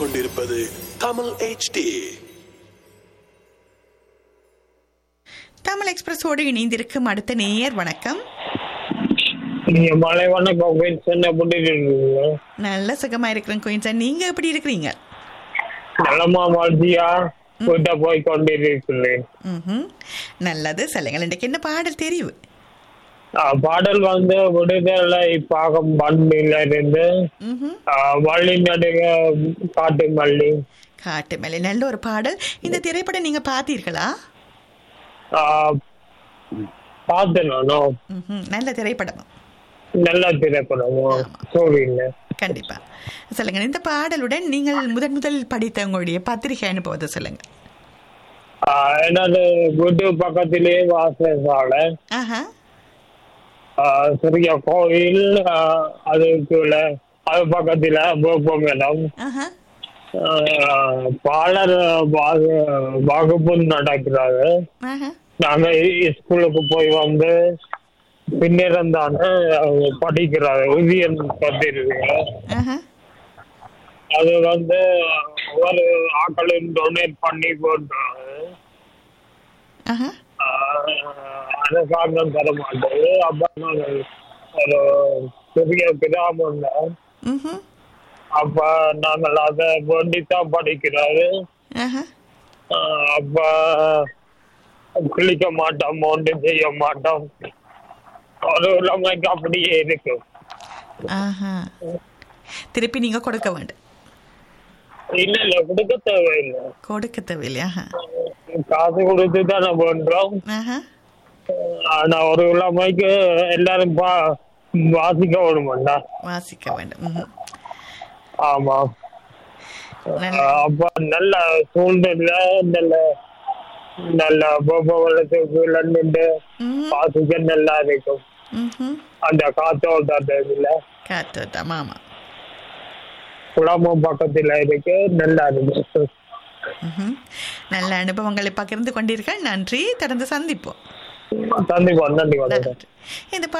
கேட்டுக்கொண்டிருப்பது தமிழ் HD தமிழ் எக்ஸ்பிரஸோடு இணைந்திருக்கும் அடுத்த நேயர் வணக்கம் நீங்க மழை வணக்கம் சொன்ன பண்ணிட்டு நல்ல சுகமா இருக்கிறேன் குயின்சன் நீங்க எப்படி இருக்கிறீங்க நலமா வாழ்த்தியா கூட்ட போய் கொண்டிருக்கிறேன் ம்ஹும். நல்லது சொல்லுங்கள் இன்றைக்கு என்ன பாடல் தெரிவு ஆஹ் பாடல் வந்து விடுதலை பாகம் பண்பில இருந்து ம்ஹும். ஆஹ் வள்ளி நடுக காட்டு மல்லி காட்டு மேலே நல்ல ஒரு பாடல் இந்த திரைப்படம் நீங்க பார்த்தீர்களா ஆஹ் பார்த்தேன் நானும் ம்ஹும். நல்ல திரைப்படம் நல்ல திரைப்படம் சோழின்னு கண்டிப்பா சொல்லுங்க இந்த பாடலுடன் நீங்கள் முதன் முதல் படித்த உங்களுடைய பத்திரிகை அனுபவத்தை சொல்லுங்க ஆஹ் எனது வீட்டு பக்கத்திலேயே வாசசாலை ஆஹா ஆஹ் சிறிய கோயில் ஆஹ் அதுக்குள்ள அது பக்கத்துல போப்பம் இடம் ஆஹா ஆஹ் பாலர் வாகு- வகுப்பு நடக்கிறாரு ஆஹா நாங்க இ- ஸ்கூலுக்கு போய் வந்து பின்னிடம் தானே படிக்கிறாரு உதயன் பத்திரிக்கை ஆஹா அது வந்து ஒரு ஆக்களும் டொனேட் பண்ணி போட்டாரு ஆஹா ஆஹ் அரசாங்கம் தர மாட்டேது அப்ப நாங்க ஒரு பெரிய கிராமம் தான் ம்ஹும். அப்ப நாங்கள் அதை வேண்டித்தான் படிக்கிறாரு ஆஹா ஆஹ் அப்ப கிழிக்க மாட்டோம் ஒன்றும் செய்ய மாட்டோம் ஒரு உலமைக்கு அப்படியே இருக்கு ஆஹா திருப்பி நீங்க கொடுக்க வேண்டும் இல்ல இல்ல கொடுக்க தேவையில்லை கொடுக்க தேவையில்லையா ஆஹா. காசு கொடுத்து தானே பண்றோம் ஆஹா ஆனா ஒரு உலமைக்கு எல்லாரும் பா வாசிக்க வேணுமாண்டா வாசிக்க வேண்டும் ம்ஹும். ஆமா நல்ல ஆஹ் அப்ப நல்ல சூழ்நிலை நல்ல நல்ல போக்குவரத்துக்கு நின்று ம்ஹும். வாசிக்க நல்லா இருக்கும் ம்ஹும். அந்த காத்தோட்ட இதுல காத்தோட்டம் ஆமா குளமும் பக்கத்துல இருக்கு நல்லா இருக்கு ம்ஹும். நல்ல அனுபவங்களை பகிர்ந்து கொண்டீர்கள் நன்றி தொடர்ந்து சந்திப்போம் தந்தி நன்றி வணக்கம் நன்றி இந்த